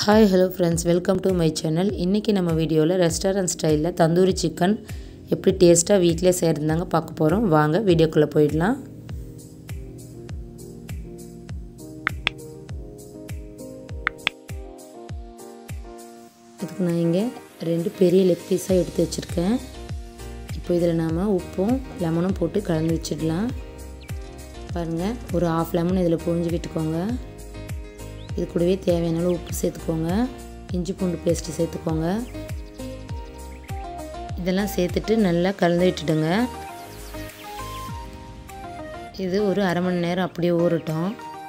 hi hello friends welcome to my channel இன்றைக்கி நம்ம வீடியோவில் ரெஸ்டாரண்ட் ஸ்டைலில் தந்தூரி சிக்கன் எப்படி டேஸ்ட்டாக வீட்டிலே செய்கிறதாங்க பார்க்க போகிறோம் வாங்க வீடியோக்குள்ளே போயிடலாம் இதுக்கு நான் இங்கே ரெண்டு பெரிய லெக் பீஸாக எடுத்து வச்சுருக்கேன் இப்போ இதில் நாம் உப்பும் லெமனும் போட்டு கலந்து வச்சிடலாம் பாருங்கள் ஒரு ஆஃப் லெமன் இதில் புழிஞ்சு விட்டுக்கோங்க இது கூடவே தேவையான அளவு உப்பு சேர்த்துக்கோங்க இஞ்சி பூண்டு பேஸ்ட்டு சேர்த்துக்கோங்க இதெல்லாம் சேர்த்துட்டு நல்லா கலந்து விட்டுடுங்க இது ஒரு அரை மணி நேரம் அப்படியே ஊறட்டும்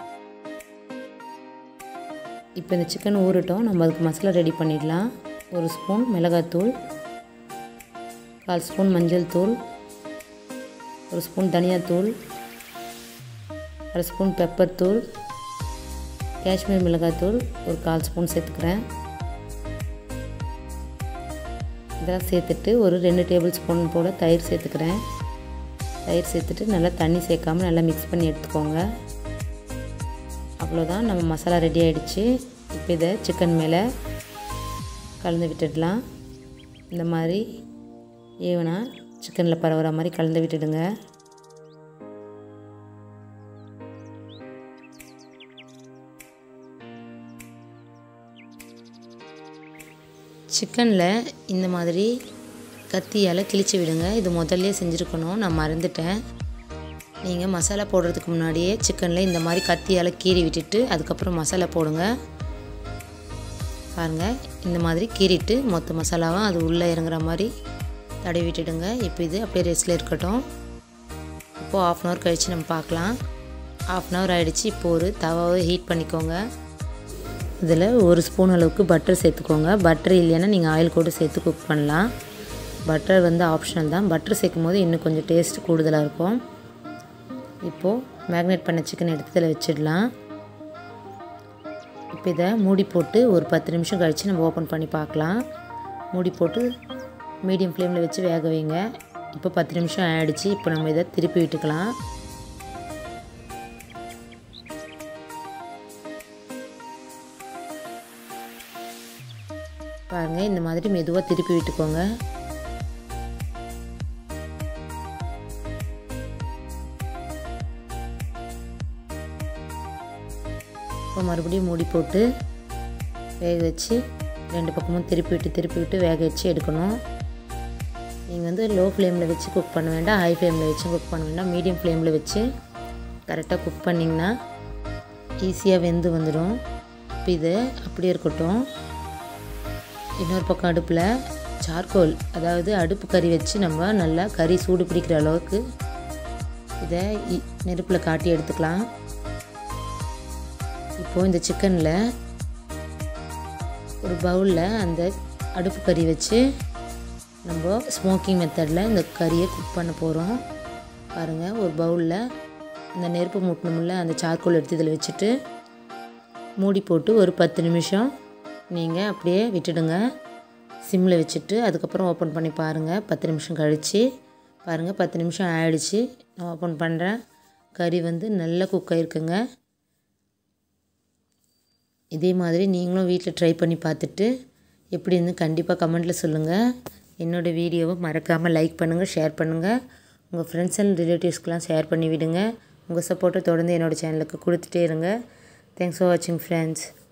இப்போ இந்த சிக்கன் ஊறட்டும் நம்ம அதுக்கு மசாலா ரெடி பண்ணிடலாம் ஒரு ஸ்பூன் மிளகாத்தூள் கால் ஸ்பூன் மஞ்சள் தூள் ஒரு ஸ்பூன் தனியாத்தூள் அரை ஸ்பூன் பெப்பர் தூள் காஷ்மீர் மிளகாத்தூள் ஒரு கால் ஸ்பூன் சேர்த்துக்கிறேன் இதெல்லாம் சேர்த்துட்டு ஒரு ரெண்டு டேபிள் ஸ்பூன் போல் தயிர் சேர்த்துக்கிறேன் தயிர் சேர்த்துட்டு நல்லா தண்ணி சேர்க்காமல் நல்லா மிக்ஸ் பண்ணி எடுத்துக்கோங்க அவ்வளோதான் நம்ம மசாலா ரெடி ஆகிடுச்சு இப்போ இதை சிக்கன் மேலே கலந்து விட்டுடலாம் இந்த மாதிரி ஈவனாக சிக்கனில் பரவுற மாதிரி கலந்து விட்டுடுங்க சிக்கனில் இந்த மாதிரி கத்தியால் கிழிச்சு விடுங்க இது முதல்ல செஞ்சுருக்கணும் நான் மறந்துட்டேன் நீங்கள் மசாலா போடுறதுக்கு முன்னாடியே சிக்கனில் இந்த மாதிரி கத்தியால் கீறி விட்டுட்டு அதுக்கப்புறம் மசாலா போடுங்க பாருங்கள் இந்த மாதிரி கீறிட்டு மொத்த மசாலாவும் அது உள்ளே இறங்குற மாதிரி தடவி விட்டுடுங்க இப்போ இது அப்படியே ரெஸ்ட்டில் இருக்கட்டும் இப்போது ஆஃப் அன் ஹவர் கழித்து நம்ம பார்க்கலாம் ஆஃப் அன் ஹவர் ஆகிடுச்சு இப்போ ஒரு தவாவை ஹீட் பண்ணிக்கோங்க இதில் ஒரு ஸ்பூன் அளவுக்கு பட்டர் சேர்த்துக்கோங்க பட்டர் இல்லைன்னா நீங்கள் ஆயில் கூட சேர்த்து குக் பண்ணலாம் பட்டர் வந்து ஆப்ஷனல் தான் பட்டர் சேர்க்கும் போது இன்னும் கொஞ்சம் டேஸ்ட் கூடுதலாக இருக்கும் இப்போது மேக்னேட் பண்ண சிக்கன் எடுத்து இதில் வச்சிடலாம் இப்போ இதை மூடி போட்டு ஒரு பத்து நிமிஷம் கழித்து நம்ம ஓப்பன் பண்ணி பார்க்கலாம் மூடி போட்டு மீடியம் ஃப்ளேமில் வச்சு வேக வைங்க இப்போ பத்து நிமிஷம் ஆகிடுச்சு இப்போ நம்ம இதை திருப்பி விட்டுக்கலாம் பாருங்கள் இந்த மாதிரி மெதுவாக திருப்பி விட்டுக்கோங்க இப்போ மறுபடியும் மூடி போட்டு வேக வச்சு ரெண்டு பக்கமும் திருப்பி விட்டு திருப்பி விட்டு வேக வச்சு எடுக்கணும் நீங்கள் வந்து லோ ஃப்ளேமில் வச்சு குக் பண்ண வேண்டாம் ஹை ஃப்ளேமில் வச்சு குக் பண்ண வேண்டாம் மீடியம் ஃப்ளேமில் வச்சு கரெக்டாக குக் பண்ணிங்கன்னா ஈஸியாக வெந்து வந்துடும் இப்போ இது அப்படியே இருக்கட்டும் இன்னொரு பக்கம் அடுப்பில் சார்கோல் அதாவது அடுப்பு கறி வச்சு நம்ம நல்லா கறி சூடு பிடிக்கிற அளவுக்கு இதை நெருப்பில் காட்டி எடுத்துக்கலாம் இப்போது இந்த சிக்கனில் ஒரு பவுலில் அந்த அடுப்பு கறி வச்சு நம்ம ஸ்மோக்கிங் மெத்தடில் இந்த கறியை குக் பண்ண போகிறோம் பாருங்கள் ஒரு பவுலில் இந்த நெருப்பு மூட்டணுமில்ல அந்த சார்கோல் எடுத்து இதில் வச்சுட்டு மூடி போட்டு ஒரு பத்து நிமிஷம் நீங்கள் அப்படியே விட்டுடுங்க சிம்மில் வச்சுட்டு அதுக்கப்புறம் ஓப்பன் பண்ணி பாருங்கள் பத்து நிமிஷம் கழித்து பாருங்கள் பத்து நிமிஷம் ஆயிடுச்சு நான் ஓப்பன் பண்ணுறேன் கறி வந்து நல்லா குக் ஆகிருக்குங்க இதே மாதிரி நீங்களும் வீட்டில் ட்ரை பண்ணி பார்த்துட்டு எப்படி இருந்து கண்டிப்பாக கமெண்ட்டில் சொல்லுங்கள் என்னோடய வீடியோவை மறக்காமல் லைக் பண்ணுங்கள் ஷேர் பண்ணுங்கள் உங்கள் ஃப்ரெண்ட்ஸ் அண்ட் ரிலேட்டிவ்ஸ்க்கெலாம் ஷேர் பண்ணி விடுங்க உங்கள் சப்போர்ட்டை தொடர்ந்து என்னோடய சேனலுக்கு கொடுத்துட்டே இருங்க தேங்க்ஸ் ஃபார் வாட்சிங் ஃப்ரெண்ட்ஸ்